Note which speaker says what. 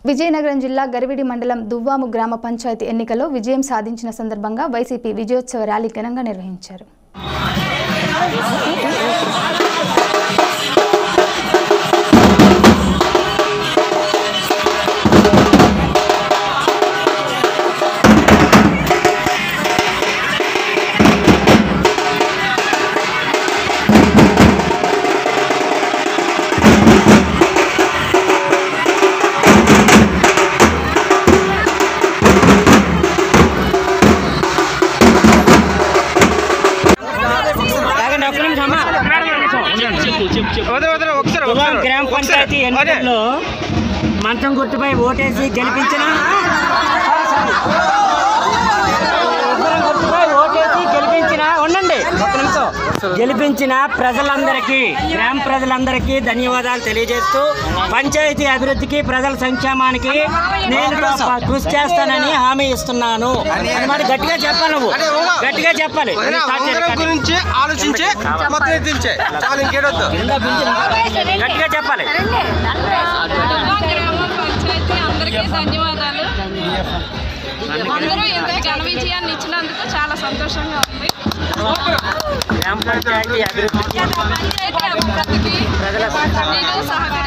Speaker 1: విజయనగరం జిల్లా గరివిడి మండలం దువ్వాము గ్రామ పంచాయతీ ఎన్నికల్లో విజయం సాధించిన సందర్భంగా వైసీపీ విజయోత్సవ ర్యాలీ ఘనంగా నిర్వహించారు
Speaker 2: తులం గ్రామ పంచాయతీ ఎన్నికల్లో మంచం గుర్తుపై ఓటేసి గెలిపించిన ఉత్తరం గుర్తుపై ఓటేసి గెలిపించిన ఉండండి ఒక్క నిమిషం గెలిపించిన ప్రజలందరికీ గ్రామ ప్రజలందరికీ ధన్యవాదాలు తెలియజేస్తూ పంచాయతీ అభివృద్ధికి ప్రజల సంక్షేమానికి నేను ప- కృషి చేస్తానని హామీ ఇస్తున్నాను అన్నమాట గట్టిగా చెప్పాలి నువ్వు గట్టిగా చెప్పాలి స్టార్ట్ చేయాలి.
Speaker 3: అందరం గురించి ఆలోచించి మొత్తం ఎత్తించే చాలు ఇంకేడొద్దు
Speaker 2: గట్టిగా చెప్పాలి
Speaker 4: గ్రామ పంచాయతీ అందరికీ ధన్యవాదాలు అందరూ ఇంత ఘన విజయాన్ని ఇచ్చినందుకు చాలా సంతోషంగా ఉంది
Speaker 2: గ్రామ పంచాయతీ అభివృద్ధికి
Speaker 4: పంచాయతీ అభివృద్ధికి
Speaker 2: ప్రజల
Speaker 4: నేను సహకరి